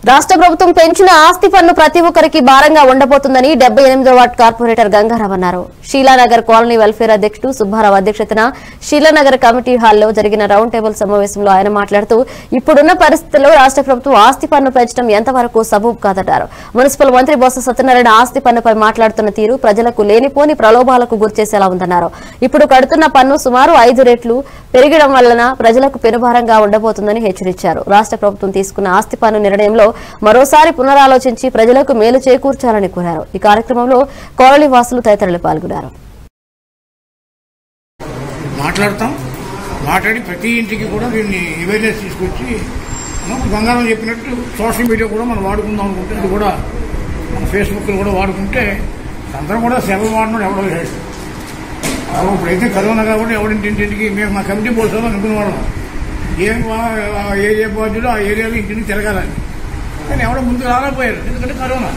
రాష్ట్ర ప్రభుత్వం పెంచిన ఆస్తి పన్ను ప్రతి ఒక్కరికి భారంగా ఉండబోతుందని డెబ్బై ఎనిమిదో వార్డు కార్పొరేటర్ గంగారావు అన్నారు షీలానగర్ కాలనీ వెల్ఫేర్ అధ్యక్షుడు సుబ్బారావు అధ్యక్షతన షీలానగర్ కమిటీ హాల్లో జరిగిన రౌండ్ టేబుల్ సమావేశంలో ఆయన మాట్లాడుతూ ఇప్పుడున్న పరిస్థితుల్లో రాష్ట్ర ప్రభుత్వం ఆస్తి పన్ను పెంచడం ఎంతవరకు సబూబ్ కాదన్నారు మున్సిపల్ మంత్రి బొత్స సత్యనారాయణ ఆస్తి పన్నుపై మాట్లాడుతున్న తీరు ప్రజలకు లేనిపోని ప్రలోభాలకు గురిచేసేలా ఉందన్నారు ఇప్పుడు కడుతున్న పన్ను సుమారు ఐదు రెట్లు పెరగడం వలన ప్రజలకు పెనుభారంగా ఉండబోతుందని హెచ్చరించారు రాష్ట్ర ప్రభుత్వం తీసుకున్న ఆస్తి పన్ను నిర్ణయంలో మరోసారి పునరాలోచించి ప్రజలకు మేలు చేకూర్చాలని కోరారు ఈ కార్యక్రమంలో కాలనీ వాసులు తదితరులు పాల్గొన్నారు మాట్లాడతాం మాట్లాడి ప్రతి ఇంటికి కూడా దీన్ని అవేర్నెస్ తీసుకొచ్చి మనం బంగారం చెప్పినట్టు సోషల్ మీడియా కూడా మనం వాడుకుందాం అనుకుంటే అది కూడా మన ఫేస్బుక్లో కూడా వాడుకుంటే అందరం కూడా సెలవు వాడడం ఎవడో లేదు అలా ఇప్పుడైతే కరోనా కాబట్టి ఎవడింటింటికి మేము మా కమిటీ పోల్సామని అనుకునేవాళ్ళం ఏం వా- ఆ ఏరియా బాధ్యులు ఆ ఏరియాలో ఇంటిని తిరగాలని కానీ ఎవడో ముందు రాలేకపోయారు ఎందుకంటే కరోనా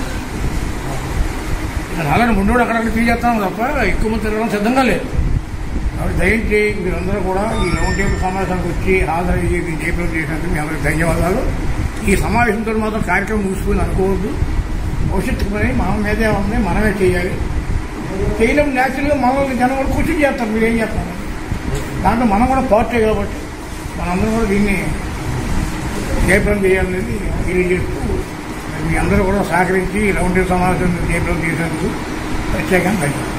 ఇక రాలని ముందు అక్కడక్కడ తీసేస్తాం తప్ప ఎక్కువ మంది తిరగడం సిద్ధంగా లేదు కాబట్టి దయించి మీరందరూ కూడా ఈ రౌండ్ టేబుల్ సమావేశానికి వచ్చి హాజరయ్యి దీన్ని చేపలు చేసినందుకు మీ అందరికీ ధన్యవాదాలు ఈ సమావేశంతో మాత్రం కార్యక్రమం ముగిసిపోయింది అనుకోవద్దు భవిష్యత్తు పని మన మీదే ఉంది మనమే చేయాలి చేయడం న్యాచురల్గా మనల్ని జనం కూడా కృషి చేస్తారు మీరు ఏం చేస్తారు దాంట్లో మనం కూడా పార్టీ కాబట్టి మనందరం కూడా దీన్ని జయప్రదం చేయాలనేది తెలియజేస్తూ మీ అందరూ కూడా సహకరించి ఈ రౌండ్ టేబుల్ సమావేశం జయప్రదం చేసినందుకు ప్రత్యేకంగా ధన్యవాదాలు